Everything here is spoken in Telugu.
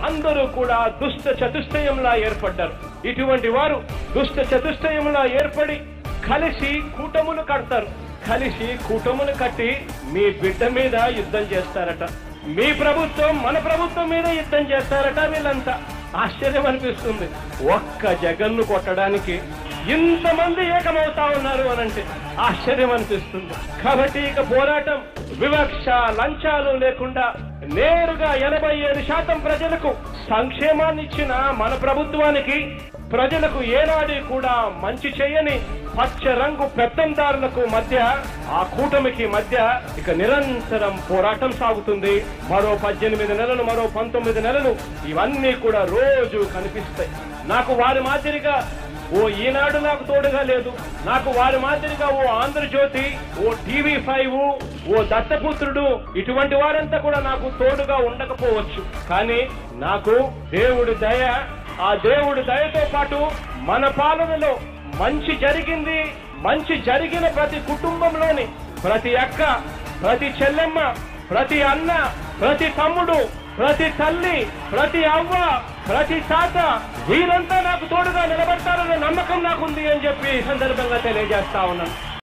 అందరూ కూడా దుష్ట చతుష్టయంలా ఏర్పడ్డారు ఇటువంటి వారు దుష్ట చతుష్టయంలా ఏర్పడి కలిసి కూటములు కడతారు కలిసి కూటములు కట్టి మీ బిడ్డ మీద యుద్ధం చేస్తారట మీ ప్రభుత్వం మన ప్రభుత్వం మీద యుద్ధం చేస్తారట వీళ్ళంతా ఆశ్చర్యం అనిపిస్తుంది ఒక్క జగన్ను కొట్టడానికి ఇంతమంది ఏకమవుతా ఉన్నారు అనంటే ఆశ్చర్యం అనిపిస్తుంది కాబట్టి ఇక పోరాటం వివక్ష లంచాలు లేకుండా నేరుగా ఎనభై ఏడు శాతం ప్రజలకు సంక్షేమాన్ని ఇచ్చిన మన ప్రభుత్వానికి ప్రజలకు ఏనాడు కూడా మంచి చేయని పచ్చ రంగు పెత్తందారులకు మధ్య ఆ కూటమికి మధ్య ఇక నిరంతరం పోరాటం సాగుతుంది మరో పద్దెనిమిది నెలలు మరో పంతొమ్మిది నెలలు ఇవన్నీ కూడా రోజు కనిపిస్తాయి నాకు వారి మాదిరిగా ఓ ఈనాడు నాకు తోడుగా లేదు నాకు వారి మాదిరిగా ఓ ఆంధ్రజ్యోతి ఓ టీవీ ఫైవ్ ఓ దత్తపుత్రుడు ఇటువంటి వారంతా కూడా నాకు తోడుగా ఉండకపోవచ్చు కానీ నాకు దేవుడి దయ ఆ దేవుడి దయతో పాటు మన పాలనలో మంచి జరిగింది మంచి జరిగిన ప్రతి కుటుంబంలోని ప్రతి అక్క ప్రతి చెల్లెమ్మ ప్రతి అన్న ప్రతి తమ్ముడు ప్రతి తల్లి ప్రతి అవ్వ ప్రతి తాత వీరంతా నాకు తోడుగా నిలబడతారనే నమ్మకం నాకుంది అని చెప్పి ఈ సందర్భంగా తెలియజేస్తా ఉన్నాను